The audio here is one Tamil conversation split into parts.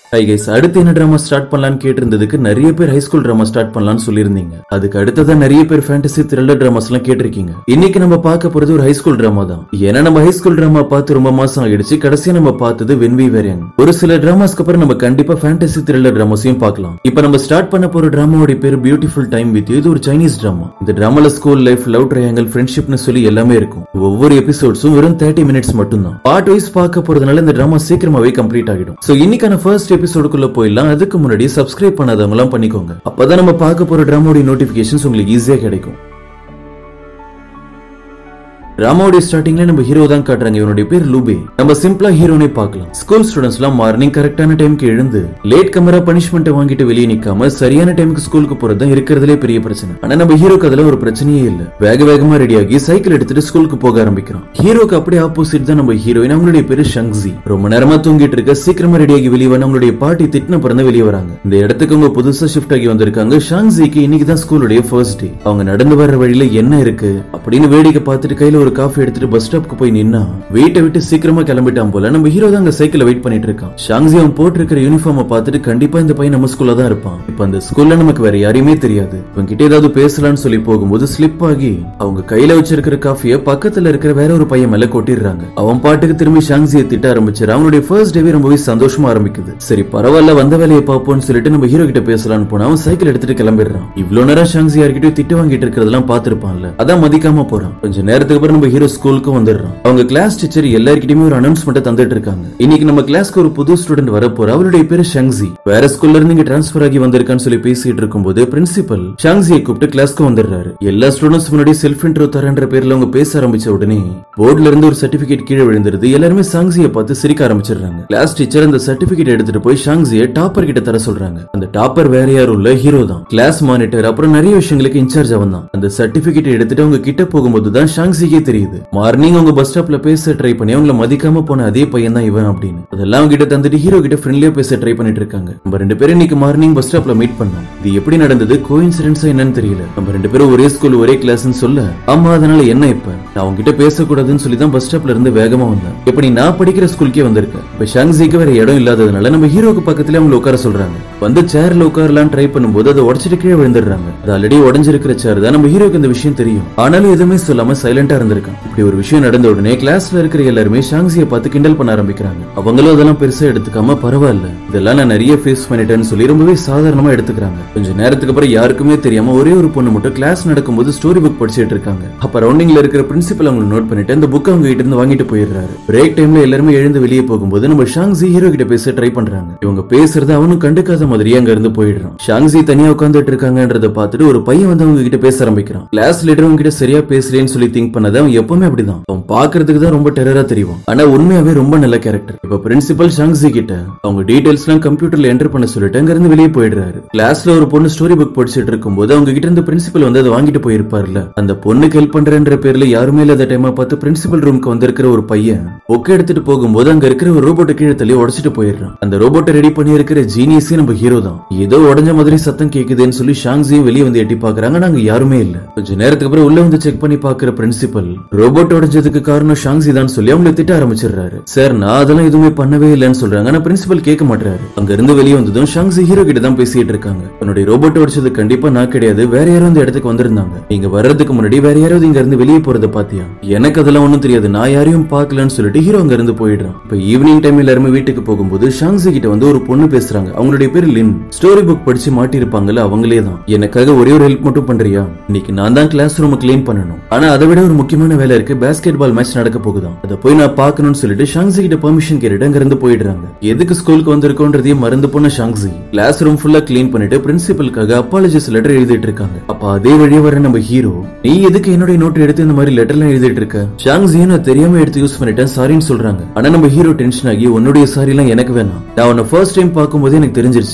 ஹை கைஸ் அடுத்து என்ன ட்ராமா ஸ்டார்ட் பண்ணலாம்னு கேட்டிருந்ததுக்கு நிறைய பேர் ஹை ஸ்கூல் ட்ராமா ஸ்டார்ட் பண்ணலாம்னு சொல்லியிருந்தீங்க அதுக்கு அடுத்ததா நிறைய பேர் ஃபேண்டசி த்ரில்லர் ட்ராமாஸ் எல்லாம் கேட்டிருக்கீங்க இன்னைக்கு நம்ம பார்க்க போறது ஒரு ஹை ஸ்கூல் ட்ராமா தான் ஏன்னா நம்ம ஹை ஸ்கூல் ட்ராமா பார்த்து ரொம்ப மாசம் ஆயிடுச்சு கடைசியா நம்ம பார்த்தது வென் வி வேர் யங் ஒரு சில டிராமாஸ்க்கு அப்புறம் நம்ம கண்டிப்பா ஃபேண்டசி த்ரில்லர் ட்ராமாஸையும் பார்க்கலாம் இப்போ நம்ம ஸ்டார்ட் பண்ண போற டிராமாவோட பேர் பியூட்டிஃபுல் டைம் வித் இது ஒரு சைனீஸ் டிராமா இந்த டிராமால ஸ்கூல் லைஃப் லவ் ட்ரையாங்கல் ஃப்ரெண்ட்ஷிப்னு சொல்லி எல்லாமே இருக்கும் ஒவ்வொரு எபிசோட்ஸும் வெறும் தேர்ட்டி மினிட்ஸ் மட்டும்தான் பார்ட் வைஸ் பார்க்க போறதுனால இந்த டிராமா சீக்கிரமாவே கம்ப்ளீட் ஆகிடும் சோ இன்னைக்கான ஃபர்ஸ்ட் எபிசோடுக்குள்ள போயிடலாம் அதுக்கு முன்னாடி சப்ஸ்கிரைப் பண்ணாதவங்க எல்லாம் பண்ணிக்கோங்க அப்பதான் நம்ம பார்க்க போற டிராமாவோட நோட்டிபிகேஷன்ஸ் உங்களுக்கு ஈஸியா கிடைக்கும் ராமாவுடைய ஸ்டார்டிங்ல நம்ம ஹீரோ தான் காட்டுறாங்க இவனுடைய பேர் லூபே நம்ம சிம்பிளா ஹீரோனே பார்க்கலாம் ஸ்கூல் ஸ்டூடெண்ட்ஸ் எல்லாம் மார்னிங் கரெக்டான டைம்க்கு எழுந்து லேட் கமரா பனிஷ்மெண்ட் வாங்கிட்டு வெளியே நிக்காம சரியான டைமுக்கு ஸ்கூலுக்கு போறது தான் இருக்கிறதுலே பெரிய பிரச்சனை ஆனா நம்ம ஹீரோக்கு அதுல ஒரு பிரச்சனையே இல்ல வேக வேகமா ரெடி ஆகி சைக்கிள் எடுத்துட்டு ஸ்கூலுக்கு போக ஆரம்பிக்கிறான் ஹீரோக்கு அப்படியே ஆப்போசிட் தான் நம்ம ஹீரோயின் அவங்களுடைய பேரு ஷங்ஸி ரொம்ப நேரமா தூங்கிட்டு இருக்க சீக்கிரமா ரெடி ஆகி வெளியே வந்து அவங்களுடைய பாட்டி திட்டின பிறந்த வெளியே வராங்க இந்த இடத்துக்கு அவங்க புதுசா ஷிஃப்ட் ஆகி வந்திருக்காங்க ஷாங்ஸிக்கு இன்னைக்கு தான் ஸ்கூலுடைய ஃபர்ஸ்ட் டே அவங்க நடந்து வர்ற வழியில என்ன இருக்கு அப்படின்னு வேடிக்கை பார்த்துட்டு கையில ஒரு காஃபி எடுத்துட்டு பஸ் ஸ்டாப்க்கு போய் நின்னா வீட்டை விட்டு சீக்கிரமா கிளம்பிட்டான் போல நம்ம ஹீரோ தான் அங்க சைக்கிள் வெயிட் பண்ணிட்டு இருக்கான் ஷாங்ஸி அவன் போட்டிருக்கிற யூனிஃபார்மை பார்த்துட்டு கண்டிப்பா இந்த பையன் நம்ம ஸ்கூல்ல தான் இருப்பான் இப்ப அந்த ஸ்கூல்ல நமக்கு வேற யாரையுமே தெரியாது இவன் கிட்ட ஏதாவது பேசலாம்னு சொல்லி போகும்போது ஸ்லிப் ஆகி அவங்க கையில வச்சிருக்கிற காஃபிய பக்கத்துல இருக்கிற வேற ஒரு பையன் மேல கொட்டிடுறாங்க அவன் பாட்டுக்கு திரும்பி ஷாங்ஸியை திட்ட ஆரம்பிச்சாரு அவனுடைய ஃபர்ஸ்ட் டேவே ரொம்பவே சந்தோஷமா ஆரம்பிக்குது சரி பரவாயில்ல வந்த வேலையை பார்ப்போம்னு சொல்லிட்டு நம்ம ஹீரோ கிட்ட பேசலாம்னு போனா அவன் சைக்கிள் எடுத்துட்டு கிளம்பிடுறான் இவ்வளவு நேரம் ஷாங்ஸி யார்கிட்டயும் திட்டு வாங்கிட்டு இருக்கிறதெல்லாம் பார்த்திருப்பான்ல அதான் மதிக்காம போறான் கொஞ்ச நேரத்துக்கு அப்புறம் நம்ம ஹீரோ ஸ்கூலுக்கு வந்துடுறான் அவங்க கிளாஸ் டீச்சர் எல்லார்கிட்டயுமே ஒரு அனௌன்ஸ்மெண்ட் தந்துட்டு இருக்காங்க இன்னைக்கு நம்ம கிளாஸ்க்கு ஒரு புது ஸ்டூடெண்ட் வர போற அவருடைய பேரு ஷங்ஸி வேற ஸ்கூல்ல இருந்து இங்க டிரான்ஸ்பர் ஆகி வந்திருக்கான்னு சொல்லி பேசிட்டு இருக்கும்போது பிரின்சிபல் ஷாங்ஸியை கூப்பிட்டு கிளாஸ்க்கு வந்துடுறாரு எல்லா ஸ்டூடெண்ட்ஸ் முன்னாடி செல்ஃப் இன்ட்ரோ தரன்ற பேர்ல அவங்க பேச ஆரம்பிச்ச உடனே போர்டுல இருந்து ஒரு சர்டிபிகேட் கீழே விழுந்துருது எல்லாருமே ஷாங்ஸியை பார்த்து சிரிக்க ஆரம்பிச்சிடுறாங்க கிளாஸ் டீச்சர் அந்த சர்டிபிகேட் எடுத்துட்டு போய் ஷாங்ஸியை டாப்பர் கிட்ட தர சொல்றாங்க அந்த டாப்பர் வேற யாரும் இல்ல ஹீரோ தான் கிளாஸ் மானிட்டர் அப்புறம் நிறைய விஷயங்களுக்கு இன்சார்ஜ் அவன் தான் அந்த சர்டிபிகேட் எடுத்துட்டு அவங்க கிட்ட போகும்போது தான் ஷாங்ஸிக்கே தெரியுது மார்னிங் அவங்க பஸ் ஸ்டாப்ல பேச ட்ரை பண்ணி அவங்கள மதிக்காம போன அதே பையன் தான் இவன் அப்படின்னு அதெல்லாம் அவங்க கிட்ட தந்துட்டு ஹீரோ கிட்ட ஃப்ரெண்ட்லியா பேச ட்ரை பண்ணிட்டு இருக்காங்க நம்ம ரெண்டு பேரும் இன்னைக்கு மார்னிங் பஸ் ஸ்டாப்ல மீட் பண்ணோம் இது எப்படி நடந்தது கோயின்சிடன்ஸா என்னன்னு தெரியல நம்ம ரெண்டு பேரும் ஒரே ஸ்கூல் ஒரே கிளாஸ்னு சொல்ல ஆமா அதனால என்ன இப்ப நான் அவங்க கிட்ட பேசக்கூடாதுன்னு சொல்லி தான் பஸ் ஸ்டாப்ல இருந்து வேகமா வந்தேன் இப்ப நீ நான் படிக்கிற ஸ்கூலுக்கே வந்திருக்கேன் இப்ப ஷாங்ஸிக்கு வேற இடம் இல்லாததுனால நம்ம ஹீரோக்கு பக்கத்துல அவங்க உட்கார சொல்றாங்க வந்து சேர்ல உட்காரலாம் ட்ரை பண்ணும்போது அதை உடச்சிட்டு கீழே விழுந்துடுறாங்க அது ஆல்ரெடி உடஞ்சிருக்கிற சேர் தான் நம்ம ஹீரோக்கு இந்த விஷயம் தெரியும் ஆனாலும் எதுவுமே சொல்லாம சைலண்டா இருந்திருக்கான் இப்படி ஒரு விஷயம் நடந்த உடனே கிளாஸ்ல இருக்கிற எல்லாருமே ஷாங்ஸியை பார்த்து கிண்டல் பண்ண ஆரம்பிக்கிறாங்க அவங்களும் அதெல்லாம் பெருசா எடுத்துக்காம பரவாயில்ல இதெல்லாம் நான் நிறைய ஃபேஸ் பண்ணிட்டேன்னு சொல்லி ரொம்பவே சாதாரணமா எடுத்துக்கிறாங்க கொஞ்ச நேரத்துக்கு அப்புறம் யாருக்குமே தெரியாம ஒரே ஒரு பொண்ணு மட்டும் கிளாஸ் நடக்கும்போது ஸ்டோரி புக் படிச்சிட்டு இருக்காங்க அப்ப ரவுண்டிங்ல இருக்கிற பிரின்சிபல் அவங்க நோட் பண்ணிட்டு அந்த புக் அவங்க கிட்ட இருந்து வாங்கிட்டு போயிடுறாரு பிரேக் டைம்ல எல்லாருமே எழுந்து வெளியே போகும்போது நம்ம ஷாங்ஸி ஹீரோ கிட்ட பேச ட்ரை பண்றாங்க இவங்க பேசுறது அவனும் கண்டுக்காத மாதிரியே அங்க இருந்து போயிடுறான் ஷாங்ஸி தனியா உட்காந்துட்டு இருக்காங்கன்றத பார்த்துட்டு ஒரு பையன் வந்து அவங்க கிட்ட பேச ஆரம்பிக்கிறான் கிளாஸ் லீடர் அவங்க கிட்ட சரியா பேசலன்னு சொல்லி திங்க் பண்ணது அவன் எப்பவுமே அப்படிதான் அவன் பாக்குறதுக்கு தான் ரொம்ப டெரரா தெரியும் ஆனா உண்மையாவே ரொம்ப நல்ல கேரக்டர் இப்ப பிரின்சிபல் ஷாங்ஸி கிட்ட அவங்க டீடைல்ஸ் எல்லாம் கம்ப்யூட்டர்ல என்டர் பண்ண சொல்லிட்டு அங்க இருந்து வெளியே போயிடுறாரு கிளாஸ்ல ஒரு பொண்ணு ஸ்டோரி புக் படிச்சிட்டு இருக்கும்போது அவங்க கிட்ட இருந்து பிரின்சிபல் வந்து அதை வாங்கிட்டு போயிருப்பார்ல அந்த பொண்ணுக்கு ஹெல்ப் பண்றேன்ற பேர்ல யாருமே இல்லாத டைமா பார்த்து பிரின்சிபல் ரூமுக்கு வந்திருக்கிற ஒரு பையன் புக் எடுத்துட்டு போகும்போது அங்க இருக்கிற ஒரு ரோபோட்டை கீழே தள்ளி உடைச்சிட்டு போயிடுறான் அந்த ரோபோட்டை ரெடி பண்ணி இருக்கிற ஜீனியஸே நம்ம ஹீரோ தான் ஏதோ உடஞ்ச மாதிரி சத்தம் கேக்குதுன்னு சொல்லி ஷாங்ஸியும் வெளியே வந்து எட்டி பாக்குறாங்க நாங்க யாருமே இல்ல கொஞ்ச நேரத்துக்கு அப்புறம் உள்ள வந்து செக் பண்ணி பாக்குற பிரின்சிபல் ரோபோட் உடைஞ்சதுக்கு காரணம் ஷாங்ஸி தான் சொல்லி அவங்களை திட்ட ஆரம்பிச்சிடுறாரு சார் நான் அதெல்லாம் எதுவுமே பண்ணவே இல்லைன்னு சொல்றாங்க ஆனா பிரின்சிபல் கேட்க மாட்டாரு அங்க இருந்து வெளியே வந்ததும் ஷாங்ஸி ஹீரோ கிட்ட தான் பேசிட்டு இருக்காங்க உன்னுடைய ரோபோட் உடைச்சது கண்டிப்பா நான் கிடையாது வேற யாரும் இந்த இடத்துக்கு வந்திருந்தாங்க நீங்க வர்றதுக்கு முன்னாடி வேற யாராவது இங்க இருந்து வெளியே போறத பாத்தியா எனக்கு அதெல்லாம் ஒண்ணும் தெரியாது நான் யாரையும் பார்க்கலன்னு சொல்லிட்டு ஹீரோ அங்க இருந்து போயிடுறான் இப்ப ஈவினிங் டைம் எல்லாருமே வீட்டுக்கு போகும்போது ஷாங்ஸி கிட்ட வந்து ஒரு பொண்ணு பேசுறாங்க அவங்களுடைய பேரு லின் ஸ்டோரி புக் படிச்சு மாட்டிருப்பாங்கல்ல அவங்களே தான் எனக்காக ஒரே ஒரு ஹெல்ப் மட்டும் பண்றியா இன்னைக்கு நான் தான் கிளாஸ் ரூம் கிளீன் பண்ணணும் ஆனா அதை விட ஒரு முக்கியமான வேலை இருக்கு பாஸ்கெட் பால் மேட்ச் நடக்க போகுதாம் அதை போய் நான் பார்க்கணும்னு சொல்லிட்டு ஷாங்ஸி கிட்ட பெர்மிஷன் கேட்டுட்டு அங்க இருந்து போயிடுறாங்க எதுக்கு ஸ்கூலுக்கு வந்திருக்கோன்றதையும் மறந்து போன ஷாங்ஸி கிளாஸ் ரூம் ஃபுல்லா கிளீன் பண்ணிட்டு பிரின்சிபலுக்காக அப்பாலஜிஸ் லெட்டர் எழுதிட்டு இருக்காங்க அப்ப அதே வழியா வர நம்ம ஹீரோ நீ எதுக்கு என்னுடைய நோட் எடுத்து இந்த மாதிரி லெட்டர்லாம் எழுதிட்டு இருக்க ஷாங்ஸி நான் தெரியாம எடுத்து யூஸ் பண்ணிட்டேன் சாரின்னு சொல்றாங்க ஆனா நம்ம ஹீரோ டென்ஷன் ஆகி உன்னுடைய சாரி எல்லாம் எனக்கு வேணாம் நான் உன்னை ஃபர்ஸ்ட் டைம் பார்க்கும்போது எனக்கு தெரிஞ்சிருச்சு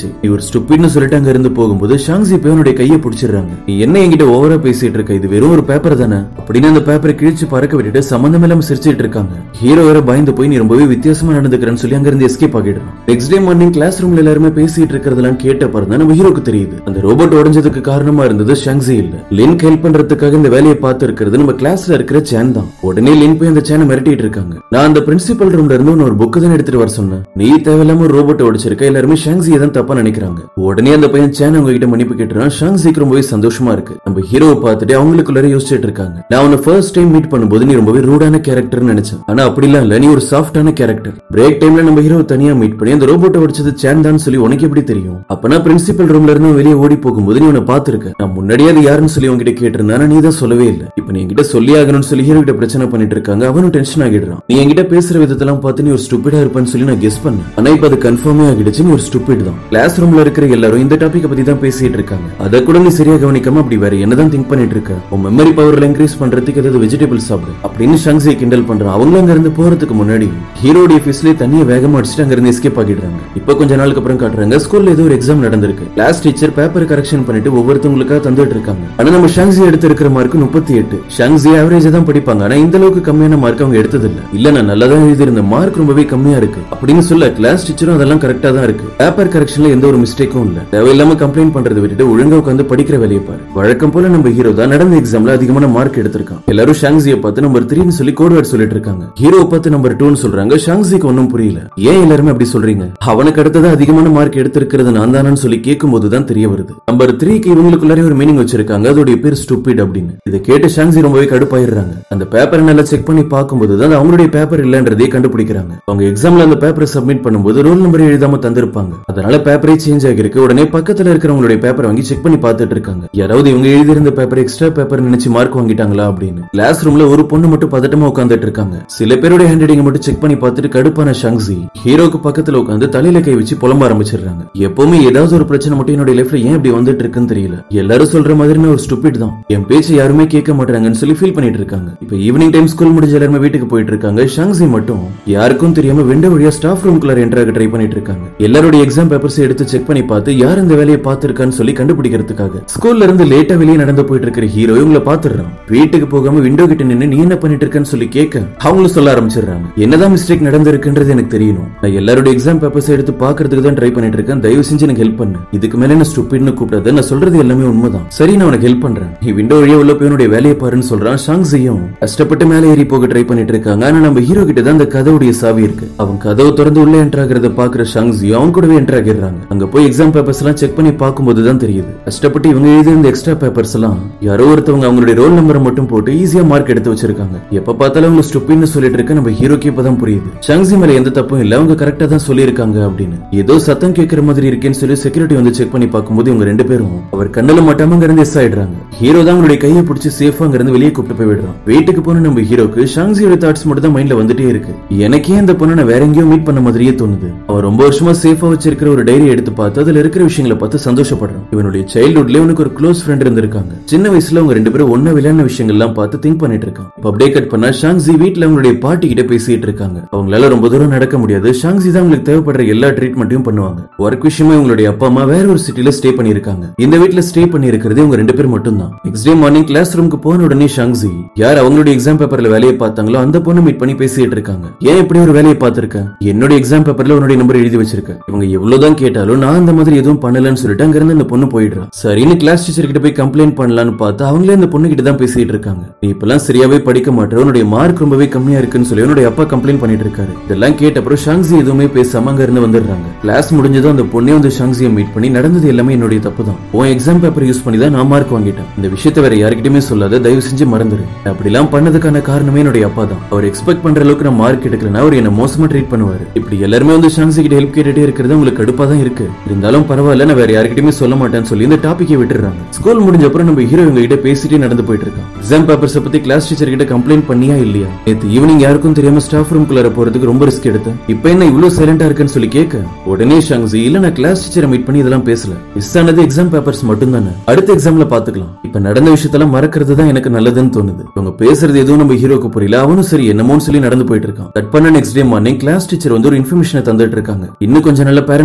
ஆயிடுச்சு நீ ஒரு ஸ்டூபிட்னு சொல்லிட்டு அங்க இருந்து போகும்போது ஷாங்ஸி போய் அவனுடைய கையை பிடிச்சிடுறாங்க நீ என்ன என்கிட்ட ஓவரா பேசிட்டு இருக்க இது வெறும் ஒரு பேப்பர் தானே அப்படின்னு அந்த பேப்பரை கிழிச்சு பறக்க விட்டுட்டு சம்பந்தம் இல்லாம சிரிச்சிட்டு இருக்காங்க ஹீரோ வேற பயந்து போய் நீ ரொம்பவே வித்தியாசமா நடந்துக்கிறேன்னு சொல்லி அங்க இருந்து எஸ்கேப் ஆகிடுறான் நெக்ஸ்ட் டே மார்னிங் கிளாஸ் ரூம்ல எல்லாருமே பேசிட்டு இருக்கிறதெல்லாம் கேட்ட அப்புறம் தான் நம்ம ஹீரோக்கு தெரியுது அந்த ரோபோட் உடைஞ்சதுக்கு காரணமா இருந்தது ஷாங்ஸி இல்ல லின்க் ஹெல்ப் பண்றதுக்காக இந்த வேலையை பார்த்து இருக்கிறது நம்ம கிளாஸ்ல இருக்கிற சேன் தான் உடனே லின் போய் அந்த சேனை மிரட்டிட்டு இருக்காங்க நான் அந்த பிரின்சிபல் ரூம்ல இருந்து உன்னை ஒரு புக்கு தான் எடுத்துட்டு வர சொன்னேன் நீ தேவையில்லாம ஒரு ரோபோட் உடைச்சிருக்க எல்லாருமே ஷாங்ஸியை தான் தப்பா நினைக்கிறாங்க உடனே அந்த பையன் சேன் அவங்க கிட்ட மன்னிப்பு கேட்டுறான் ஷாங்ஸிக்கு ரொம்பவே சந்தோஷமா இருக்கு நம்ம ஹீரோவை பார்த்துட்டு அவங்களுக்குள்ளார யோசிச்சுட்டு இருக்காங்க நான் உன்னை ஃபர்ஸ்ட் டைம் மீட் பண்ணும்போது நீ ரொம்பவே ரூடான கேரக்டர்னு நினைச்சேன் ஆனா அப்படிலாம் இல்ல நீ ஒரு சாஃப்டான கேரக்டர் பிரேக் டைம்ல நம்ம ஹீரோ தனியா மீட் பண்ணி அந்த ரோபோட்டை உடைச்சது சேன் தான் சொல்லி உனக்கு எப்படி தெரியும் அப்பனா பிரின்சிபல் ரூம்ல இருந்து வெளியே ஓடி போகும்போது நீ உன்னை பாத்துருக்க நான் முன்னாடியே அது யாருன்னு சொல்லி உன்கிட்ட கேட்டிருந்தேன் ஆனா நீ தான் சொல்லவே இல்ல இப்ப நீ என்கிட்ட சொல்லி ஆகணும்னு சொல்லி ஹீரோ கிட்ட பிரச்சனை பண்ணிட்டு இருக்காங்க அவனும் டென்ஷன் ஆகிடுறான் நீ என்கிட்ட பேசுற விதத்தெல்லாம் பார்த்து நீ ஒரு ஸ்டூபிடா இருப்பேன்னு சொல்லி நான் கெஸ் பண்ணேன் ஆனா இப்ப அது கன்ஃபார்மே ஆகிடுச்சு நீ ஒரு ஸ்டூபிட் தான் கிளாஸ் ரூம்ல இருக்கிற எல்லாரும் இந்த டாபிக் பத்தி தான் பேசிட்டு இருக்காங்க அத கூட நீ சரியா கவனிக்காம அப்படி வேற என்னதான் திங்க் பண்ணிட்டு இருக்க உன் மெமரி பவர்ல இன்க்ரீஸ் பண்றதுக்கு ஏதாவது வெஜிடபிள் சாப்பிடு அப்படின்னு ஷங்ஸியை கிண்டல் பண்றான் அவங்களும் அங்க இருந்து போறதுக்கு முன்னாடி ஹீரோடைய ஃபீஸ்லயே தண்ணியை வேகமா அடிச்சுட்டு அங்க இருந்து எஸ்கேப் ஆகிடுறாங்க இப்ப கொஞ்ச நாளுக்கு அப்புறம் காட்டுறாங்க ஸ்கூல்ல ஏதோ ஒரு எக்ஸாம் நடந்திருக்கு கிளாஸ் டீச்சர் பேப்பர் கரெக்ஷன் பண்ணிட்டு ஒவ்வொருத்தவங்களுக்கா தந்துட்டு இருக்காங்க ஆனா நம்ம ஷாங்ஸி எடுத்து இருக்கிற மார்க் முப்பத்தி எட்டு ஷாங்ஸி ஆவரேஜா தான் படிப்பாங்க ஆனா இந்த அளவுக்கு கம்மியான மார்க் அவங்க எடுத்தது இல்ல இல்ல நான் நல்லா தான் எழுதியிருந்தேன் மார்க் ரொம்பவே கம்மியா இருக்கு அப்படின்னு சொல்ல கிளாஸ் டீச்சரும் அதெல்லாம் கரெக்டா தான் இருக்கு பேப்பர் கரெக்ஷன்ல எந்த ஒரு மிஸ்டேக்கும் இல்ல தேவையில்லாம கம்ப்ளைண்ட் பண்றதை விட்டுட்டு ஒழுங்கா உட்காந்து படிக்கிற வேலையை பாரு வழக்கம் போல நம்ம ஹீரோ தான் நடந்த எக்ஸாம்ல அதிகமான மார்க் எடுத்திருக்கான் எல்லாரும் ஷாங்ஸியை பார்த்து நம்பர் த்ரீன்னு சொல்லி கோட் வேர்ட் சொல்லிட்டு இருக்காங்க ஹீரோ பார்த்து நம்பர் டூன்னு சொல்றாங்க ஷாங்ஸிக்கு ஒன்னும் புரியல ஏன் எல்லாருமே அப்படி சொல்றீங்க அவனுக்கு அடுத்தது அதிகமான மார்க் எடுத்திருக்கிறது நான் தானு சொல்லி கேட்கும் போது தான் தெரிய வருது நம்பர் த்ரீக்கு இவங்களுக்குள்ளாரே ஒரு மீனிங் வச்சிருக்காங்க அதோடைய பேர் ஸ்டூபிட் அப்படின்னு இதை கேட்டு ஷாங்ஸி ரொம்பவே கடுப்பாயிடுறாங்க அந்த பேப்பரை நல்லா செக் பண்ணி பார்க்கும்போது தான் அது அவங்களுடைய பேப்பர் இல்லன்றதே கண்டுபிடிக்கிறாங்க அவங்க எக்ஸாம்ல அந்த பேப்பரை சப்மிட் பண்ணும்போது ரோல் நம்பர் எழுதாம தந்திருப்பாங்க அதனால பேப்பரே சேஞ்ச் ஆகிருக்கு உடனே பக்கத்துல இருக்கிறவங்களுடைய பேப்பரை வாங்கி செக் பண்ணி பார்த்துட்டு இருக்காங்க யாராவது இவங்க எழுதியிருந்த பேப்பர் எக்ஸ்ட்ரா பேப்பர் நினைச்சு மார்க் வாங்கிட்டாங்களா அப்படின்னு கிளாஸ் ரூம்ல ஒரு பொண்ணு மட்டும் பதட்டமா உட்காந்துட்டு இருக்காங்க சில பேருடைய ஹேண்ட் ரைட்டிங் மட்டும் செக் பண்ணி பார்த்துட்டு கடுப்பான ஷங்ஸி ஹீரோக்கு பக்கத்துல உட்காந்து தலையில கை வச்சு புலம்ப ஆரம்பிச்சிடுறாங்க எப்பவுமே ஏதாவது ஒரு பிரச்சனை மட்டும் என்னுடைய லைஃப்ல ஏன் இப்படி வந்துட்டு இருக்குன்னு தெரியல எல்லாரும் சொல்ற மாதிரி நான் ஒரு ஸ்டூபிட் தான் என் பேச்சு யாருமே கேட்க மாட்டாங்கன்னு சொல்லி ஃபீல் பண்ணிட்டு இருக்காங்க இப்ப ஈவினிங் டைம் ஸ்கூல் முடிஞ்ச எல்லாருமே வீட்டுக்கு போயிட்டு இருக்காங்க ஷங்ஸி மட்டும் யாருக்கும் தெரியாம விண்டோ வழியா ஸ்டாஃப் ரூம்குள்ள என்டர் ஆக ட்ரை பண்ணிட்டு இருக்காங்க எல்லாருடைய எக்ஸாம் பேப்பர்ஸ் எடுத்து செக் பண்ணி பார்த்து யார் இந்த வேலையை பார்த்திருக்கான்னு சொல்லி கண்டுபிடிக்கிறதுக்காக ஸ்கூல்ல இருந்து லேட்டா வெளியே நடந்து போயிட்டு இருக்கிற ஹீரோ இவங்கள பாத்துறான் வீட்டுக்கு போகாம விண்டோ கிட்ட நின்னு நீ என்ன பண்ணிட்டு இருக்கன்னு சொல்லி கேட்க அவங்களும் சொல்ல ஆரம்பிச்சிடுறாங்க என்னதான் மிஸ்டேக் நடந்திருக்குன்றது எனக்கு தெரியணும் நான் எல்லாரோட எக்ஸாம் பேப்பர்ஸ் எடுத்து பாக்குறதுக்கு தான் ட்ரை பண்ணிட்டு இருக்கேன் தயவு செஞ்சு எனக்கு ஹெல்ப் பண்ணு இதுக்கு மேல என்ன ஸ்டூபிட்னு கூப்பிடாத நான் சொல்றது எல்லாமே உண்மைதான் சரி நான் உனக்கு ஹெல்ப் பண்றேன் நீ விண்டோ வழியா உள்ள போய் உன்னுடைய வேலையை பாருன்னு சொல்றான் ஷாங்ஸியும் கஷ்டப்பட்டு மேலே ஏறி போக ட்ரை பண்ணிட்டு இருக்காங்க ஆனா நம்ம ஹீரோ கிட்ட தான் அந்த கதவுடைய சாவி இருக்கு அவன் கதவு திறந்து உள்ள என்டர் ஆகிறத பாக்குற ஷாங்ஸியும் அவங்க கூடவே என்டர் ஆகிடுறாங்க அங்க போய் எக்ஸாம் பேப்பர்ஸ் எல்லாம் செக் பண்ணி பார்க்கும்போது தான் தெரியுது கஷ்டப்பட்டு இவங்க எழுதி இந்த எக்ஸ்ட்ரா பேப்பர்ஸ் எல்லாம் யாரோ ஒருத்தவங்க அவங்களுடைய ரோல் நம்பரை மட்டும் போட்டு ஈஸியா மார்க் எடுத்து வச்சிருக்காங்க எப்ப பார்த்தாலும் அவங்க ஸ்டூபின்னு சொல்லிட்டு இருக்க நம்ம ஹீரோக்கு இப்பதான் புரியுது ஷாங்ஸி மேல எந்த தப்பும் இல்ல அவங்க கரெக்டா தான் சொல்லியிருக்காங்க அப்படின்னு ஏதோ சத்தம் கேட்கிற மாதிரி இருக்கேன்னு சொல்லி செக்யூரிட்டி வந்து செக் பண்ணி பார்க்கும்போது இவங்க ரெண்டு பேரும் அவர் கண்ணுல மாட்டாம அங்க இருந்து எஸ் ஆயிடுறாங்க ஹீரோ தான் அவங்களுடைய கையை பிடிச்சி சேஃபா அங்க இருந்து வெளியே கூப்பிட்டு போய் விடுறான் வீட்டுக்கு போன நம்ம ஹீரோக்கு ஷாங்ஸியோட தாட்ஸ் மட்டும் தான் மைண்ட்ல வந்துட்டே இருக்கு எனக்கே இந்த பொண்ணை நான் வேற எங்கேயோ மீட் பண்ண மாதிரியே தோணுது அவன் ரொம்ப வருஷமா சேஃபா வச்சிருக்கிற ஒரு டைரி எடுத்து பார்த்து அதுல இருக்கிற விஷயங்களை பார்த்து சந்தோஷப்படுறான் இவனுடைய சைல்ட்ஹுட்ல இவனுக்கு ஒரு க்ளோஸ் ஃப்ரெண்ட் இருந்திருக்காங்க சின்ன வயசுல அவங்க ரெண்டு பேரும் ஒன்னா விளையாடின விஷயங்கள் எல்லாம் பார்த்து திங்க் பண்ணிட்டு இருக்கான் இப்ப அப்படியே கட் பண்ணா ஷாங்ஸி வீட்ல அவங்களுடைய பாட்டி கிட்ட பேசிட்டு இருக்காங்க அவங்களால ரொம்ப தூரம் நடக்க முடியாது ஷாங்ஸி தான் அவங்களுக்கு தேவைப்படுற எல்லா ட்ரீட்மெண்ட்டையும் பண்ணுவாங்க ஒர்க் விஷயமா இவங்களுடைய அப்பா அம்மா வேற ஒரு சிட்டில ஸ்டே பண்ணிருக்காங்க இந்த வீட்ல ஸ்டே பண்ணி இருக்கிறது இவங்க ரெண்டு பேர் மட்டும் தான் நெக்ஸ்ட் டே மார்னிங் கிளாஸ் ரூமுக்கு போன உடனே ஷாங்ஸி யார் அவங்களுடைய எக்ஸாம் பேப்பர்ல வேலையை பார்த்தாங்களோ அந்த பொண்ணு மீட் பண்ணி பேசிட்டு இருக்காங்க ஏன் இப்படி ஒரு வேலையை பார்த்திருக்க என்னோட எக்ஸாம் பேப்பர்ல உன்னுடைய நம்பர் எழுதி வச்சிருக்க இவங்க எவ்வளவுதான் கேட்டாலும் நான் அந்த மாதிரி எதுவும் பண்ணலன்னு சொல்லிட்டு அங்க இருந்து அந்த பொண்ணு போயிடுறா சரின்னு கிளாஸ் டீச்சர் கிட்ட போய் கம்ப்ளைண்ட் பண்ணலாம்னு பார்த்தா அவங்களே அந்த பொண்ணு கிட்ட தான் பேசிட்டு இருக்காங்க நீ இப்பெல்லாம் சரியாவே படிக்க மாட்டேன் உன்னுடைய மார்க் ரொம்பவே கம்மியா இருக்குன்னு சொல்லி உன்னுடைய அப்பா கம்ப்ளைண்ட் பண்ணிட்டு இருக்காரு இதெல்லாம் கேட்ட அப்புறம் ஷாங்ஸி எதுவுமே பேசாம அங்க இருந்து வந்துடுறாங்க கிளாஸ் முடிஞ்சதும் அந்த பொண்ணே வந்து ஷாங்ஸியை மீட் பண்ணி நடந்தது எல்லாமே என்னுடைய தப்பு தான் உன் எக்ஸாம் பேப்பர் யூஸ் பண்ணி தான் நான் மார்க் வாங்கிட்டேன் இந்த விஷயத்தை வேற யார்கிட்டயுமே சொல்லாத தயவு செஞ்சு மறந்துரு அப்படிலாம் பண்ணதுக்கான காரணமே என்னுடைய அப்பா தான் அவர் எக்ஸ்பெக்ட் பண்ற அளவுக்கு நான் மார்க் எடுக்கலனா அவர் என்ன மோசமா ட்ரீட் பண்ணுவாரு இப்படி எல்லாருமே வந்து ஷாங்ஸி கிட்ட ஹெல்ப் கேட்டுட்டே இருக்கிறது உங்களுக்கு கடுப்பா தான் இருக்கு இருந்தாலும் பரவாயில்ல நான் வேற யார்கிட்டயுமே சொல்ல மாட்டேன்னு சொல்லி இந்த டாபிக்கை விட்டுறாங்க ஸ்கூல் முடிஞ்ச அப்புறம் நம்ம ஹீரோ இவங்க கிட்ட பேசிட்டே நடந்து போயிட்டு இருக்கான் எக்ஸாம் பேப்பர்ஸ் பத்தி கிளாஸ் டீச்சர் கிட்ட கம்ப்ளைண்ட் பண்ணியா இல்லையா நேத்து ஈவினிங் யாருக்கும் தெரியாம ஸ்டாஃப் ரூம் குள்ளார போறதுக்கு ரொம்ப ரிஸ்க் எடுத்தேன் இப்போ என்ன இவ்வளவு சைலண்டா இருக்குன்னு சொல்லி கேட்க உடனே ஷாங்ஸி இல்ல நான் கிளாஸ் டீச்சரை மீட் பண்ணி இதெல்லாம் பேசல மிஸ் ஆனது எக்ஸாம் பேப்பர்ஸ் மட்டும் தானே அடுத்த எக்ஸாம்ல பாத்துக்கலாம் இப்ப நடந்த விஷயத்தெல்லாம் மறக்கிறது தான் எனக்கு நல்லதுன்னு தோணுது இவங்க பேசுறது எதுவும் நம்ம ஹீரோக்கு புரியல அவனும் சரி என்னமோன்னு சொல்லி நடந்து போயிட்டு இருக்கான் கட் பண்ண next day morning class teacher வந்து ஒரு இன்ஃபர்மேஷனை தந்துட்டு இருக்காங்க இன்னும் கொஞ்ச நாள்ல பேரண்ட்ஸ் டீச்சர்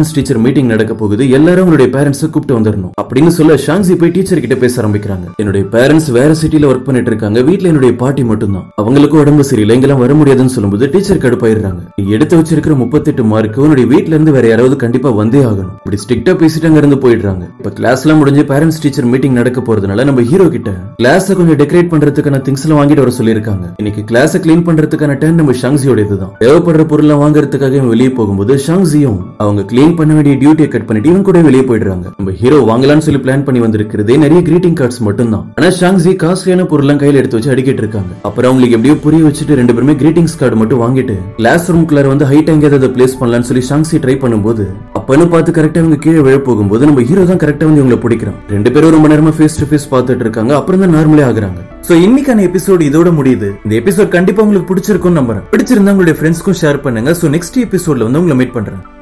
மீட்டிங் நடக்க போகுது எல்லாரும் உங்களுடைய பேரண்ட்ஸ் கூப்பிட்டு வந்துடணும் அப்படின்னு சொல்ல ஷாங்ஸி போய் டீச்சர் கிட்ட பேச ஆரம்பிக்கிறாங்க என்னுடைய பேரண்ட்ஸ் வேற சிட்டில ஒர்க் பண்ணிட்டு இருக்காங்க வீட்ல என்னுடைய பாட்டி மட்டும்தான் அவங்களுக்கு உடம்பு சரியில்லை இங்கெல்லாம் வர முடியாதுன்னு சொல்லும்போது டீச்சர் கடுப்பாயிடுறாங்க நீ எடுத்து வச்சிருக்கிற முப்பத்தெட்டு மார்க் உன்னுடைய வீட்ல இருந்து வேற யாராவது கண்டிப்பா வந்தே ஆகணும் இப்படி ஸ்ட்ரிக்டா பேசிட்டு அங்க இருந்து போயிடுறாங்க இப்ப கிளாஸ் எல்லாம் முடிஞ்சு பேரண்ட்ஸ் டீச்சர் மீட்டிங் நடக்க போறதுனால நம்ம ஹீரோ கிட்ட கிளாஸ கொஞ்சம் டெக்கரேட் பண்றதுக்கான திங்ஸ் எல்லாம் வாங்கிட்டு வர சொல்லியிருக்காங்க இன்னைக்கு கிளாஸ கிளீன் பண்றதுக்கான டர்ன் நம்ம ஷாங்ஸியோட இதுதான் தேவைப்படுற பொருளை வாங்குறதுக்காக இவன் வெளியே போகும்போது ஷாங்ஸியும் அவங்க கிளீன் பண்ண வேண்டிய டியூட்டியை கட் பண்ணிட்டு இவன் கூட வெளியே போயிடுறாங்க நம்ம ஹீரோ வாங்கலாம்னு சொல்லி பிளான் பண்ணி வந்திருக்கிறதே நிறைய கிரீட்டிங் கார்ட்ஸ் மட்டும்தான் ஆனா ஷாங்ஸி காஸ்ட்லியான பொருள்லாம் கையில எடுத்து வச்சு அடிக்கிட்டு இருக்காங்க அப்புறம் அவங்களுக்கு எப்படியோ புரிய வச்சுட்டு ரெண்டு பேருமே கிரீட்டிங்ஸ் கார்டு மட்டும் வாங்கிட்டு கிளாஸ் ரூம்குள்ளார வந்து ஹைட் எங்கேயாவது பிளேஸ் பண்ணலாம்னு சொல்லி ஷாங்ஸி ட்ரை பண்ணும்போது அப்பன்னு பார்த்து கரெக்டா இவங்க கீழே விழ போகும்போது நம்ம ஹீரோ தான் கரெக்டா வந்து இவங்களை பிடிக்கிறான் ரெண்டு பேரும் ரொம்ப நேரமா ஃபேஸ் டு ஃபேஸ் பார்த்துட்டு இருக்காங்க அப்புறம் தான் நார்மலே ஆகுறாங்க சோ இன்னைக்கான எபிசோட் இதோட முடியுது இந்த எபிசோட் கண்டிப்பா உங்களுக்கு பிடிச்சிருக்கும்னு நம்புறேன் பிடிச்சிருந்தா உங்களுடைய ஃப்ரெண்ட்ஸ்க்கும் ஷேர் பண்ணுங்க சோ நெக்ஸ்ட் எபிசோட்ல வந்து உங்களை மீட் பண்றேன்